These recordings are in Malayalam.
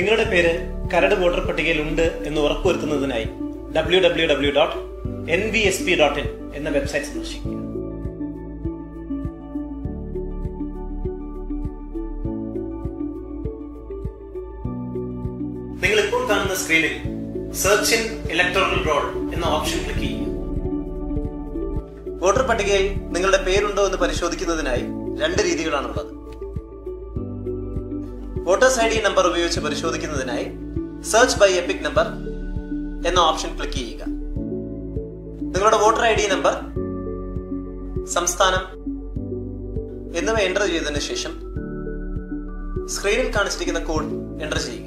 നിങ്ങളുടെ പേര് കരട് വോട്ടർ പട്ടികയിൽ ഉണ്ട് എന്ന് ഉറപ്പുവരുത്തുന്നതിനായി W W W dot N V S P dot in എന്ന വെബ്സൈറ്റ് സന്ദർശിക്കുക നിങ്ങൾ ഇപ്പോൾ കാണുന്ന സ്ക്രീനിൽ സെർച്ച് ഇൻ ഇലക്ട്രോണൽ റോൾ എന്ന ഓപ്ഷൻ ക്ലിക്ക് ചെയ്യുക വോട്ടർ പട്ടികയിൽ നിങ്ങളുടെ പേരുണ്ടോ എന്ന് പരിശോധിക്കുന്നതിനായി രണ്ട് രീതികളാണുള്ളത് വോട്ടേഴ്സ് ഐ ഡി നമ്പർ ഉപയോഗിച്ച് പരിശോധിക്കുന്നതിനായി സെർച്ച് ബൈ എപ്പിക് നമ്പർ എന്ന ഓപ്ഷൻ ക്ലിക്ക് ചെയ്യുക നിങ്ങളുടെ വോട്ടർ ഐ ഡി നമ്പർ സംസ്ഥാനം എന്നിവ എൻ്റർ ചെയ്തതിനു ശേഷം സ്ക്രീനിൽ കാണിച്ചിരിക്കുന്ന കോഡ് എൻ്റർ ചെയ്യുക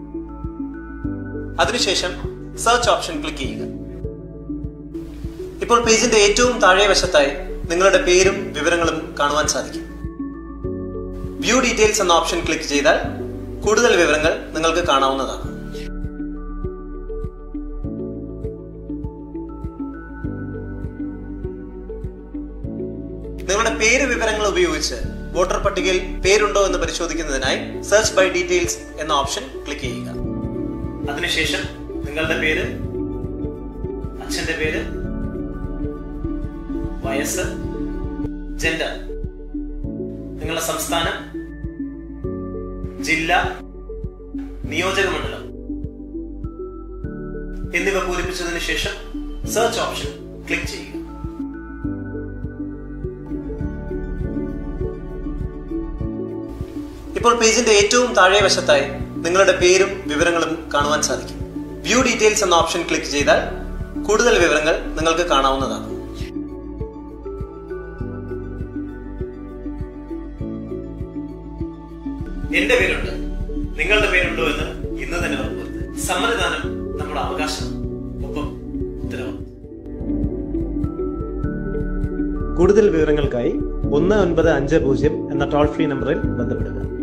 അതിനുശേഷം സെർച്ച് ഓപ്ഷൻ ക്ലിക്ക് ചെയ്യുക ഇപ്പോൾ പേജിന്റെ ഏറ്റവും താഴെ വശത്തായി നിങ്ങളുടെ പേരും വിവരങ്ങളും കാണുവാൻ സാധിക്കും വ്യൂ ഡീറ്റെയിൽസ് എന്ന ഓപ്ഷൻ ക്ലിക്ക് ചെയ്താൽ കൂടുതൽ വിവരങ്ങൾ നിങ്ങൾക്ക് കാണാവുന്നതാണ് നിങ്ങളുടെ പേര് വിവരങ്ങൾ ഉപയോഗിച്ച് വോട്ടർ പട്ടികയിൽ പേരുണ്ടോ എന്ന് പരിശോധിക്കുന്നതിനായി സെർച്ച് ബൈ ഡീറ്റെയിൽസ് എന്ന ഓപ്ഷൻ ക്ലിക്ക് ചെയ്യുക അതിനുശേഷം നിങ്ങളുടെ പേര് അച്ഛന്റെ പേര് വയസ്സ് ജെൻഡർ നിങ്ങളുടെ സംസ്ഥാനം ജില്ല നിയോജക മണ്ഡലം എന്നിവ പൂരിപ്പിച്ചതിന് ശേഷം സെർച്ച് ഓപ്ഷൻ ക്ലിക്ക് ചെയ്യുക ഇപ്പോൾ പേജിന്റെ ഏറ്റവും താഴെ വശത്തായി നിങ്ങളുടെ പേരും വിവരങ്ങളും കാണുവാൻ സാധിക്കും വ്യൂ ഡീറ്റെയിൽസ് എന്ന ഓപ്ഷൻ ക്ലിക്ക് ചെയ്താൽ കൂടുതൽ വിവരങ്ങൾ നിങ്ങൾക്ക് കാണാവുന്നതാണ് എന്റെ പേരുണ്ട് നിങ്ങളുടെ പേരുണ്ടോ എന്ന് ഇന്ന് തന്നെ ഉറപ്പുവരുത്തുക സമ്മതിദാനം നമ്മുടെ അവകാശം ഒപ്പം ഉത്തരവാദിത്വം കൂടുതൽ വിവരങ്ങൾക്കായി ഒന്ന് ഒൻപത് അഞ്ച് പൂജ്യം എന്ന ടോൾ ഫ്രീ നമ്പറിൽ ബന്ധപ്പെടുക